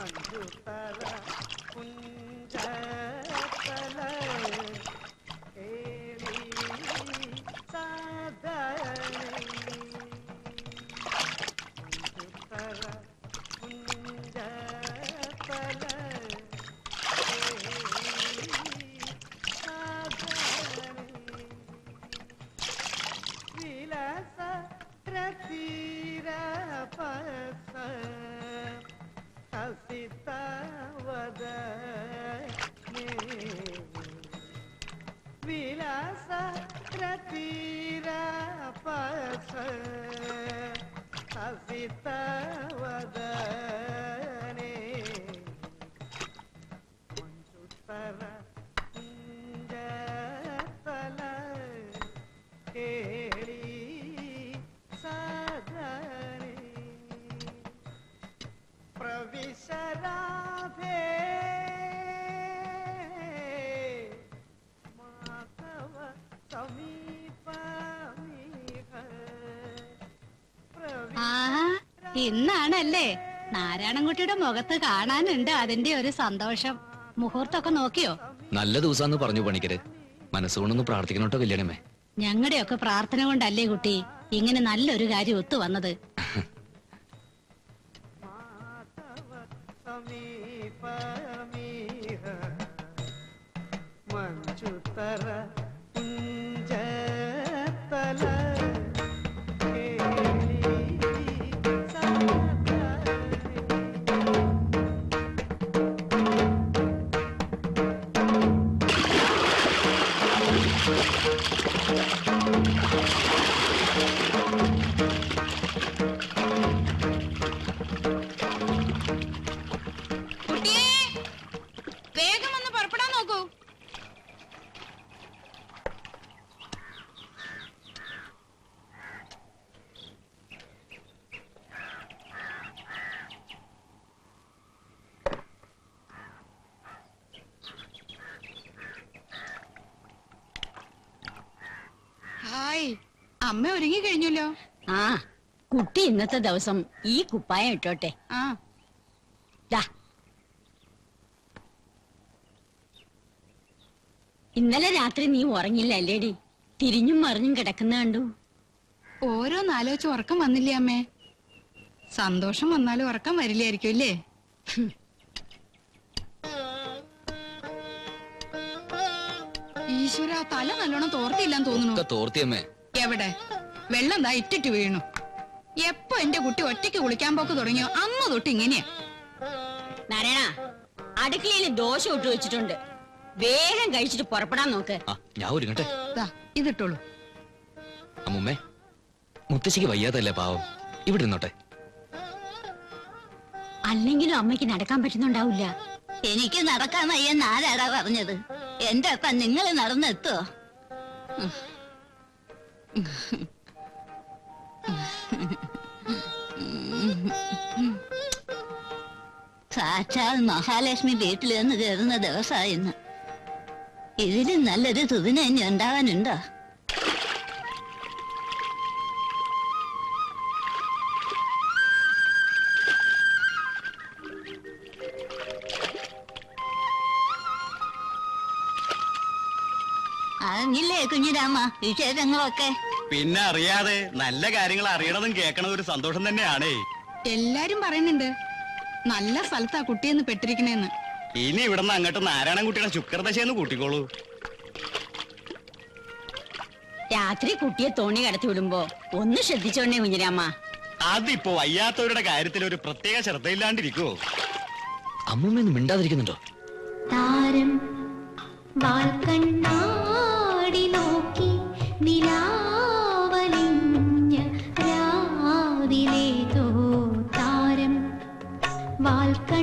മഞ്ജുതര കുഞ്ചതല കേളി സാധരണി മഞ്ജുതര കുഞ്ചതല വിലാസ പ്രതീര പസ ഹസിത വദ വിലാസ പ്രതീര പസ ഹസിത വദ മഞ്ജുതര കുഞ്ചതല കേളി സാധരണി പ്രവിശരാധേ മാധവ സമീപമിഹ ആഹാ ഇന്നാണല്ലേ നാരായണൻകുട്ടിയുടെ മുഖത്ത് കാണാനുണ്ട് അതിന്റെ ഒരു സന്തോഷം മുഹൂർത്തൊക്കെ നോക്കിയോ നല്ല ദിവസാന്ന് പറഞ്ഞു പണിക്കര് മനസ്സുകൊണ്ടൊന്ന് പ്രാർത്ഥിക്കണം കേട്ടോ കല്യാണമേ ഞങ്ങളുടെയൊക്കെ പ്രാർത്ഥന കൊണ്ടല്ലേ കുട്ടി ഇങ്ങനെ നല്ലൊരു കാര്യം ഒത്തു വന്നത് മാധവ സമീപമിഹ മഞ്ജുതര കുഞ്ചതല കേളി സാധരണി കുട്ടിയെ വേഗം ഒന്ന് പുറപ്പെടാൻ നോക്കൂ ഹായ് അമ്മ ഒരുങ്ങി കഴിഞ്ഞല്ലോ ആ കുട്ടി ഇന്നത്തെ ദിവസം ഈ കുപ്പായം ഇട്ടോട്ടെ ആ ദാ. ഇന്നലെ രാത്രി നീ ഉറങ്ങില്ല അല്ലേടി തിരിഞ്ഞും മറിഞ്ഞും കിടക്കുന്ന കണ്ടു ഓരോന്നാലോചിച്ച് ഉറക്കം വന്നില്ലേ അമ്മേ സന്തോഷം വന്നാലും ഉറക്കം വരില്ലായിരിക്കും അല്ലേ ഈശ്വര തല നല്ലോണം തോർത്തില്ലാന്ന് തോന്നുന്നു ഒക്കെ തോർത്തിയമ്മേ എവിടെ വെള്ളം ദാ ഇറ്റിട്ട് വീണു എപ്പോ എന്റെ കുട്ടി ഒറ്റയ്ക്ക് കുളിക്കാൻ പോക്ക് തുടങ്ങിയോ അന്ന് തൊട്ട് ഇങ്ങനെയാ നാരായണ അടുക്കളയിൽ ദോശ ഇട്ട് വെച്ചിട്ടുണ്ട് വേഗം കഴിച്ചിട്ട് പുറപ്പെടാൻ നോക്ക് ആ ഞാൻ ഒരുങ്ങട്ടെ ദാ ഇതിട്ടോളൂ അമ്മുമ്മേ മുത്തശ്ശിക്ക് വയ്യാതല്ലേ പാവം ഇവിടെ ഇരുന്നോട്ടെ അല്ലെങ്കിലും അമ്മയ്ക്ക് നടക്കാൻ പറ്റുന്നുണ്ടാവില്ല എനിക്ക് നടക്കാൻ വയ്യെന്ന് ആരാടാ പറഞ്ഞത് എന്റെ അപ്പൻ നിങ്ങൾ നടന്നെത്തോ സാക്ഷാൽ മഹാലക്ഷ്മി വീട്ടിൽ നിന്ന് കയറുന്ന ദിവസമായിന്ന് ഇതിലും നല്ലൊരു സുദിനം ഇനി ഉണ്ടാവാനുണ്ടോ അറിഞ്ഞില്ലേ കുഞ്ഞിരാമ വിശേഷങ്ങളൊക്കെ പിന്നെ അറിയാതെ നല്ല കാര്യങ്ങൾ അറിയണതും കേൾക്കണതും ഒരു സന്തോഷം തന്നെയാണേ എല്ലാരും പറയുന്നുണ്ട് നല്ല സ്ഥലത്താ കുട്ടിയെന്ന് പെട്ടിരിക്കണേന്ന് ഇനി ഇവിടുന്ന് അങ്ങോട്ട് നാരായണൻകുട്ടിയുടെ ശുക്രദശയെന്ന് കൂട്ടിക്കോളൂ രാത്രി കുട്ടിയെ തോണി കടത്തി വിടുമ്പോ ഒന്ന് ശ്രദ്ധിച്ചോണ്ടേ കുഞ്ഞിരാമ്മ അതിപ്പോ വയ്യാത്തവരുടെ കാര്യത്തിൽ ഒരു പ്രത്യേക ശ്രദ്ധയില്ലാണ്ടിരിക്കുവോ അമ്മുമ്മയൊന്നും മിണ്ടാതിരിക്കുന്നുണ്ടോ താരം വാൽക്കണ്ണാടി നോക്കി നിലാവലിഞ്ഞ രാവിലേതോ താരം വാൽക്ക